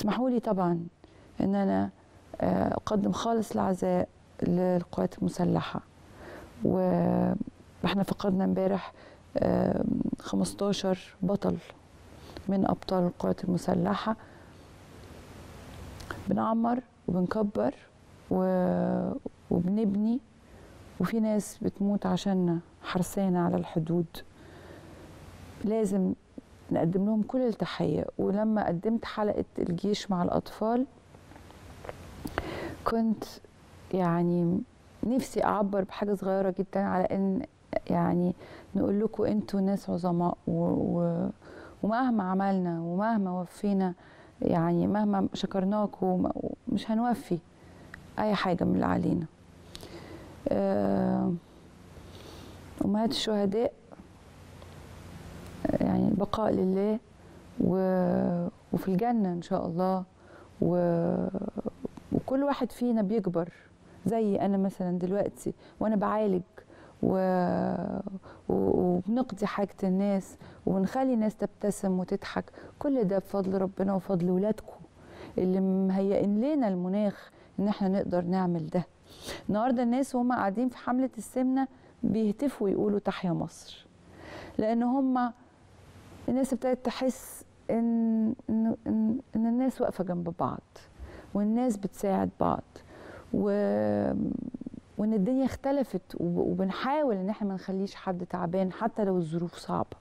اسمحوا لي طبعا ان انا آه، اقدم خالص العزاء للقوات المسلحه واحنا فقدنا امبارح آه، 15 بطل من ابطال القوات المسلحه بنعمر وبنكبر و- وبنبني وفي ناس بتموت عشاننا حرسانة على الحدود لازم نقدم لهم كل التحية ولما قدمت حلقة الجيش مع الأطفال كنت يعني نفسي أعبر بحاجة صغيرة جدا على إن يعني نقول لكم أنتوا ناس عظماء و... و... ومهما عملنا ومهما وفينا يعني مهما شكرناكم مش هنوفي أي حاجة من اللي علينا آه، أمهات الشهداء آه، يعني البقاء لله و... وفي الجنة إن شاء الله و... وكل واحد فينا بيكبر زي أنا مثلا دلوقتي وأنا بعالج و... و... وبنقضي حاجة الناس ونخلي الناس تبتسم وتضحك كل ده بفضل ربنا وفضل ولادكم اللي مهيئين لنا المناخ ان احنا نقدر نعمل ده النهارده الناس وهم قاعدين في حمله السمنه بيهتفوا يقولوا تحيا مصر لان هم الناس ابتدت تحس ان ان ان, إن الناس واقفه جنب بعض والناس بتساعد بعض و وان الدنيا اختلفت وب- وبنحاول ان احنا ما نخليش حد تعبان حتى لو الظروف صعبه